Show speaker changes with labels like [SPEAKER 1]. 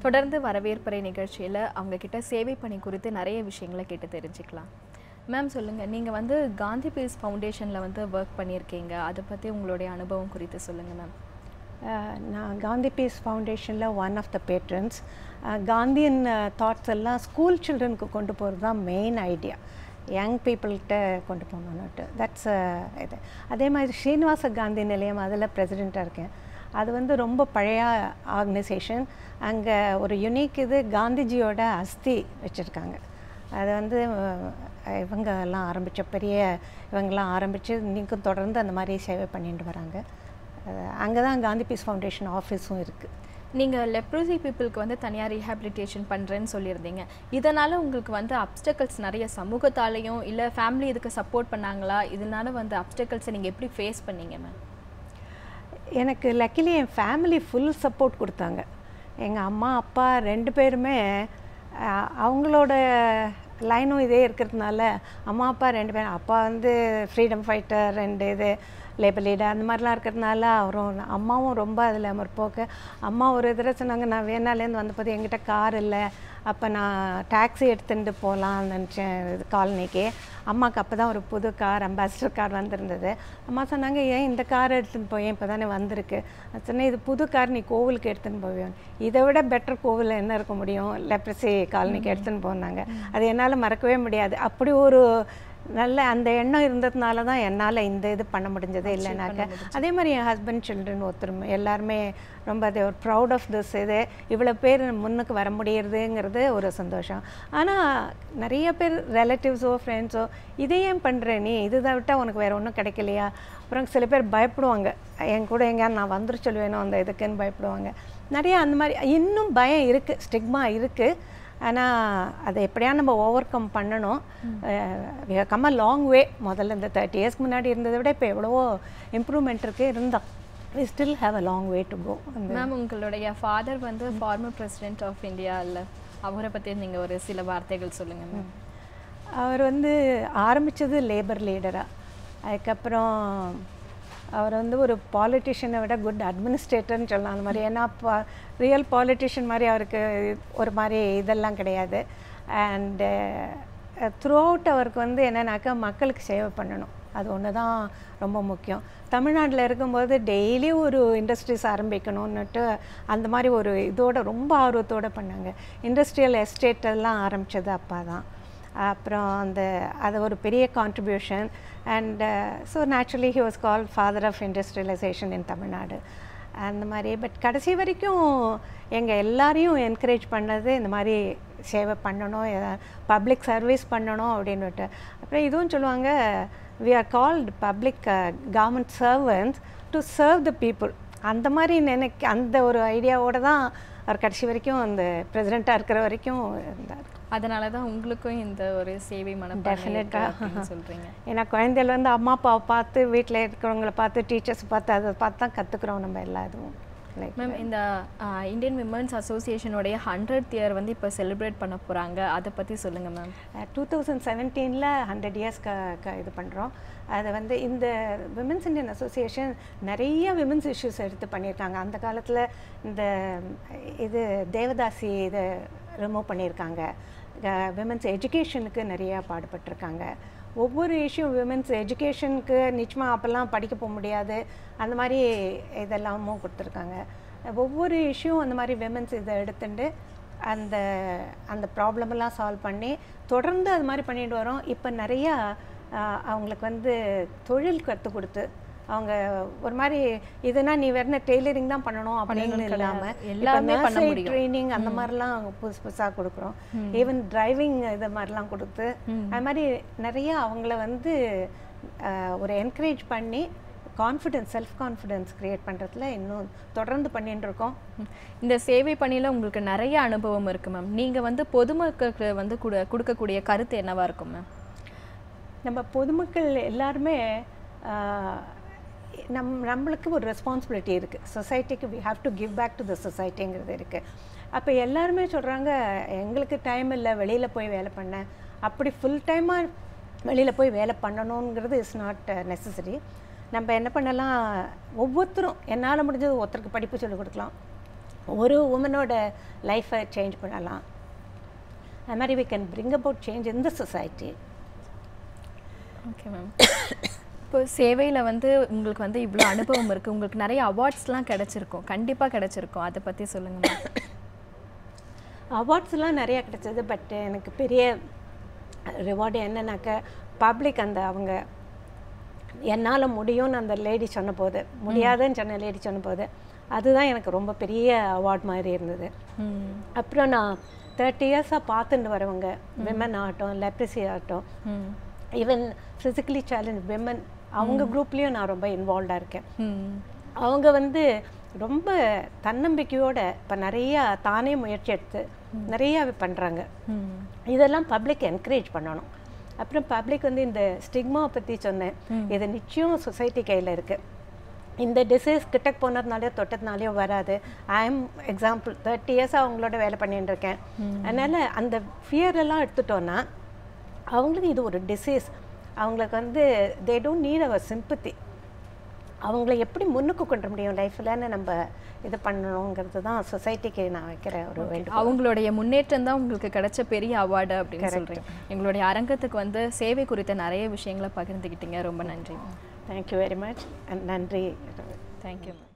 [SPEAKER 1] தொடர்ந்து வரவேற்பறை நிகழ்ச்சியில் அவங்க கிட்ட சேவை பணி குறித்து நிறைய விஷயங்களை கேட்டு தெரிஞ்சுக்கலாம் மேம் சொல்லுங்கள் நீங்கள் வந்து காந்தி பீஸ் ஃபவுண்டேஷனில் வந்து ஒர்க் பண்ணியிருக்கீங்க அதை பற்றி உங்களுடைய அனுபவம் குறித்து சொல்லுங்கள் மேம்
[SPEAKER 2] அஹ் நான் காந்தி பீஸ் ஃபவுண்டேஷனில் one of the patrons Gandhian thoughts எல்லாம் ஸ்கூல் சில்ட்ரனுக்கு கொண்டு போகிறது தான் மெயின் ஐடியா யங் பீப்புள்கிட்ட கொண்டு போகணுன்னுட்டு தட்ஸ் இது அதே மாதிரி ஸ்ரீனிவாச காந்தி நிலையம் அதில் பிரசிடெண்ட்டாக இருக்கேன் அது வந்து ரொம்ப பழைய ஆர்கனைசேஷன் அங்கே ஒரு யுனிக் இது காந்திஜியோட அஸ்தி வச்சுருக்காங்க அது வந்து அஹ், இவங்க எல்லாம் ஆரம்பித்த பெரிய இவங்கெல்லாம் ஆரம்பித்து இன்றைக்கும் தொடர்ந்து அந்த மாதிரி சேவை பண்ணிட்டு வராங்க அங்கே தான் காந்தி பீஸ் ஃபவுண்டேஷன் ஆஃபீஸும் இருக்குது
[SPEAKER 1] நீங்கள் லெப்ரோசி பீப்புளுக்கு வந்து தனியாக ரீஹாபிலிட்டேஷன் பண்ணுறேன்னு சொல்லியிருந்தீங்க இதனால் உங்களுக்கு வந்து அப்டக்கல்ஸ் நிறைய சமூகத்தாலேயும் இல்லை ஃபேமிலி இதுக்கு சப்போர்ட் பண்ணாங்களா இதனால வந்து அப்டக்கல்ஸை நீங்கள் எப்படி ஃபேஸ் பண்ணீங்க மேம்
[SPEAKER 2] எனக்கு லக்கிலி என் ஃபேமிலி ஃபுல் சப்போர்ட் கொடுத்தாங்க எங்கள் அம்மா அப்பா ரெண்டு பேருமே அஹ், அவங்களோட லைனும் இதே இருக்கிறதுனால அம்மா அப்பா ரெண்டு பேரும் அப்பா வந்து ஃப்ரீடம் ஃபைட்டர் ரெண்டு இது லேபர் லீடர் அந்த மாதிரிலாம் இருக்கிறதுனால அவரும் அம்மாவும் ரொம்ப அதில் முற்போக்கு அம்மா ஒரு இதில் சொன்னாங்க நான் வேணாலேருந்து வந்தபோது என்கிட்ட கார் இல்லை அப்போ நான் டாக்ஸி எடுத்துகிட்டு போகலான்னு நினச்சேன் இது காலனிக்கு அம்மாவுக்கு அப்போ தான் ஒரு புது கார் அம்பாசிடர் கார் வந்திருந்தது அம்மா சொன்னாங்க ஏன் இந்த கார் எடுத்துகிட்டு போய் இப்போ தானே வந்திருக்கு நான் சொன்னேன் இது புது கார் நீ கோவிலுக்கு எடுத்துன்னு போவேன் இதை விட பெட்டர் கோவில் என்ன இருக்க முடியும் லெப்ரசி காலனிக்கு எடுத்துன்னு போனாங்க அது என்னால் மறக்கவே முடியாது அப்படி ஒரு நல்ல அந்த எண்ணம் இருந்ததுனால தான் என்னால் இந்த இது பண்ண முடிஞ்சது இல்லைனாக்க அதே மாதிரி என் ஹஸ்பண்ட் சில்ட்ரன் ஒருத்தரும் எல்லாருமே ரொம்ப அது ஒரு ப்ரௌட் ஆஃப் திஸ் இது இவ்வளோ பேர் முன்னுக்கு வர முடியறதுங்கிறது ஒரு சந்தோஷம் ஆனால் நிறைய பேர் ரிலேட்டிவ்ஸோ ஃப்ரெண்ட்ஸோ இதை ஏன் பண்ணுற நீ இதுதான் விட்டால் உனக்கு வேறு ஒன்றும் கிடைக்கலையா அப்புறம் சில பேர் பயப்படுவாங்க என் கூட எங்கேயாவது நான் வந்துரு சொல்லுவேனோ அந்த இதுக்குன்னு பயப்படுவாங்க நிறைய அந்த மாதிரி இன்னும் பயம் இருக்குது ஸ்டிக்மா இருக்குது ஆனால் அதை எப்படியா நம்ம ஓவர் கம் பண்ணணும் கம் அ லாங் வே முதல்ல இந்த தேர்ட்டி இயர்ஸ்க்கு முன்னாடி இருந்ததை விட இப்போ எவ்வளவோ இம்ப்ரூவ்மெண்ட் இருக்குது இருந்தால் we still have a long way to go
[SPEAKER 1] ma'am உங்களுடைய ஃபாதர் வந்து ஃபார்மர் பிரசிடென்ட் ஆஃப் இந்தியா இல்லை அவரை பற்றி நீங்கள் ஒரு சில வார்த்தைகள் சொல்லுங்கள் மேம்
[SPEAKER 2] அவர் வந்து ஆரம்பித்தது லேபர் லீடராக அதுக்கப்புறம் அவர் வந்து ஒரு பாலிட்டிஷியனை விட குட் அட்மினிஸ்ட்ரேட்டர்னு சொல்லலாம் அந்த மாதிரி ஏன்னா ரியல் பாலிட்டிஷியன் மாதிரி அவருக்கு ஒரு மாதிரி இதெல்லாம் கிடையாது அண்டு த்ரூ அவுட் அவருக்கு வந்து என்னன்னாக்கா மக்களுக்கு சேவை பண்ணணும் அது ஒன்று தான் ரொம்ப முக்கியம் தமிழ்நாட்டில் இருக்கும்போது டெய்லி ஒரு இண்டஸ்ட்ரீஸ் ஆரம்பிக்கணும்னுட்டு அந்த மாதிரி ஒரு இதோட ரொம்ப ஆர்வத்தோடு பண்ணாங்க இண்டஸ்ட்ரியல் எஸ்டேட் எல்லாம் ஆரம்பித்தது அப்பா தான் அப்புறம் அந்த அது ஒரு பெரிய contribution and so naturally he was call father of industrialization in Tamil Nadu அந்த மாதிரி பட் கடைசி வரைக்கும் எங்கள் எல்லாரையும் என்கரேஜ் பண்ணது இந்த மாதிரி சேவை பண்ணணும் பப்ளிக் சர்வீஸ் பண்ணணும் அப்படின்னுட்டு அப்புறம் இதுவும் சொல்லுவாங்க we are called public government servants to serve the people அந்த மாதிரி நினைக்க அந்த ஒரு ஐடியாவோடு தான் அவர் கடைசி வரைக்கும் அந்த பிரசிடெண்ட்டாக இருக்கிற வரைக்கும் இருந்தார்
[SPEAKER 1] அதனால தான் உங்களுக்கும் இந்த ஒரு சேவை
[SPEAKER 2] Definite-ஆ.
[SPEAKER 1] மனப்பான்மை சொல்கிறீங்க
[SPEAKER 2] ஏன்னா குழந்தைகள் வந்து அம்மா அப்பாவை பார்த்து வீட்டில் இருக்கிறவங்கள பார்த்து டீச்சர்ஸ் பார்த்து அதை பார்த்து தான் கற்றுக்குறோம் நம்ம எல்லா இதுவும் லைக்
[SPEAKER 1] மேம் இந்த இந்தியன் விமன்ஸ் அசோசியேஷனுடைய ஹண்ட்ரட் இயர் வந்து இப்போ செலிப்ரேட் பண்ண போகிறாங்க அதை பற்றி சொல்லுங்கள் மேம்
[SPEAKER 2] டூ தௌசண்ட் செவன்டீனில் ஹண்ட்ரட் இயர்ஸ் க க இது பண்ணுறோம் அதை வந்து இந்த விமென்ஸ் இந்தியன் அசோசியேஷன் நிறைய விமென்ஸ் இஷ்யூஸ் எடுத்து பண்ணியிருக்காங்க அந்த காலத்தில் இந்த இது தேவதாசி இதை ரிமூவ் பண்ணியிருக்காங்க விமென்ஸ் எஜுகேஷனுக்கு நிறையா பாடுபட்டிருக்காங்க ஒவ்வொரு இஷ்யூ விமென்ஸ் எஜுகேஷனுக்கு நிச்சயமாக அப்போல்லாம் படிக்க போக முடியாது அந்த மாதிரி இதெல்லாமும் கொடுத்துருக்காங்க ஒவ்வொரு இஷ்யூ அந்த மாதிரி விமென்ஸ் இதை எடுத்துட்டு அந்த அந்த ப்ராப்ளமெல்லாம் சால்வ் பண்ணி தொடர்ந்து அது மாதிரி பண்ணிட்டு வரோம் இப்போ நிறையா ஆஹ், அவங்களுக்கு வந்து தொழில் கற்றுக் கொடுத்து அவங்க ஒரு மாதிரி இதுனா நீ வேற டெய்லரிங் தான் பண்ணணும் அப்படின்னு
[SPEAKER 1] பண்ணணும்
[SPEAKER 2] இல்லாமல்
[SPEAKER 1] கிடையாது. எல்லாமே பண்ண முடியும்.
[SPEAKER 2] ட்ரைனிங் அந்த மாதிரிலாம் புதுசு புதுசாக கொடுக்குறோம் ஈவன் டிரைவிங் இது மாதிரிலாம் கொடுத்து அது மாதிரி நிறைய அவங்கள வந்து ஆஹ், ஒரு என்கரேஜ் பண்ணி கான்ஃபிடென்ஸ் செல்ஃப் கான்ஃபிடென்ஸ் க்ரியேட் பண்ணுறதுல இன்னும் தொடர்ந்து பண்ணிட்டு இருக்கோம்
[SPEAKER 1] ம். இந்த சேவை பணியில் உங்களுக்கு நிறைய அனுபவம் இருக்குது மேம் நீங்கள் வந்து பொதுமக்களுக்கு வந்து கொடு கொடுக்கக்கூடிய கருத்து என்னவா இருக்கும் மேம்
[SPEAKER 2] நம்ம பொதுமக்கள் எல்லாருமே ஆஹ், நம் நம்மளுக்கு ஒரு ரெஸ்பான்சிபிலிட்டி இருக்குது சொசைட்டிக்கு we have to give back to the சொசைட்டிங்கிறது இருக்குது அப்போ எல்லாருமே சொல்கிறாங்க எங்களுக்கு டைம் இல்லை வெளியில் போய் வேலை பண்ண அப்படி ஃபுல் டைமாக வெளியில் போய் வேலை பண்ணணுங்கிறது இஸ் நாட் நெசசரி நம்ம என்ன பண்ணலாம் ஒவ்வொருத்தரும் என்னால் முடிஞ்சது ஒருத்தருக்கு படிப்பு சொல்லிக் கொடுக்கலாம் ஒரு உமனோட லைஃப்பை சேஞ்ச் பண்ணலாம் அது மாதிரி we can bring about change in the society
[SPEAKER 1] okay ma'am இப்போ சேவையில் வந்து உங்களுக்கு வந்து இவ்வளோ அனுபவம் இருக்குது உங்களுக்கு நிறைய அவார்ட்ஸ்லாம் கிடைச்சிருக்கும் கண்டிப்பாக கிடைச்சிருக்கும் அதை பற்றி சொல்லுங்கள் மேம்
[SPEAKER 2] அவார்ட்ஸ்லாம் நிறைய கிடைச்சது பட் எனக்கு பெரிய ரிவார்டு என்னன்னாக்க பப்ளிக் அந்த அவங்க என்னால் முடியும்னு அந்த லேடி சொன்ன போது முடியாதுன்னு சொன்ன லேடி சொன்ன போது அதுதான் எனக்கு ரொம்ப பெரிய அவார்ட் மாதிரி இருந்தது
[SPEAKER 1] ம்
[SPEAKER 2] அப்புறம் நான் தேர்ட்டி இயர்ஸாக பார்த்துட்டு வரவங்க விமன் ஆகட்டும் லெப்ரசி ஆகட்டும்
[SPEAKER 1] ம்
[SPEAKER 2] ஈவன் ஃபிசிக்கலி சேலஞ்ச் விமன் அவங்க குரூப்லேயும் நான் ரொம்ப இன்வால்வ்டாக இருக்கேன்
[SPEAKER 1] ம்
[SPEAKER 2] அவங்க வந்து ரொம்ப தன்னம்பிக்கையோட இப்போ நிறையா தானே முயற்சி எடுத்து நிறையா பண்ணுறாங்க
[SPEAKER 1] ம்
[SPEAKER 2] இதெல்லாம் பப்ளிக் என்கரேஜ் பண்ணணும் அப்புறம் பப்ளிக் வந்து இந்த ஸ்டிக்மா பற்றி சொன்னேன் இது நிச்சயம் சொசைட்டி கையில் இருக்குது இந்த டிசீஸ் கிட்ட போனதுனாலையோ தொட்டதுனாலையோ வராது ஐ எம் எக்ஸாம்பிள் தேர்ட்டி இயர்ஸாக அவங்களோட வேலை பண்ணிட்டு இருக்கேன் அதனால் அந்த fear எல்லாம் எடுத்துட்டோன்னா அவங்களுக்கு இது ஒரு டிசீஸ் அவங்களுக்கு வந்து they don't need our sympathy அவங்கள எப்படி முன்னுக்கு கொண்டு வர முடியும் லைஃப்லன்னு நம்ம இது பண்ணணுங்கிறது தான் சொசைட்டிக்கு நான் வைக்கிற ஒரு வேண்டும்
[SPEAKER 1] அவங்களுடைய முன்னேற்றம் தான் உங்களுக்கு கிடைச்ச பெரிய அவார்டு அப்படின்னு சொல்றீங்க எங்களுடைய அரங்கத்துக்கு வந்து சேவை குறித்த நிறைய விஷயங்களை பகிர்ந்துக்கிட்டீங்க ரொம்ப நன்றி
[SPEAKER 2] தேங்க்யூ வெரி மச் நன்றி
[SPEAKER 1] தேங்க்யூ மேம்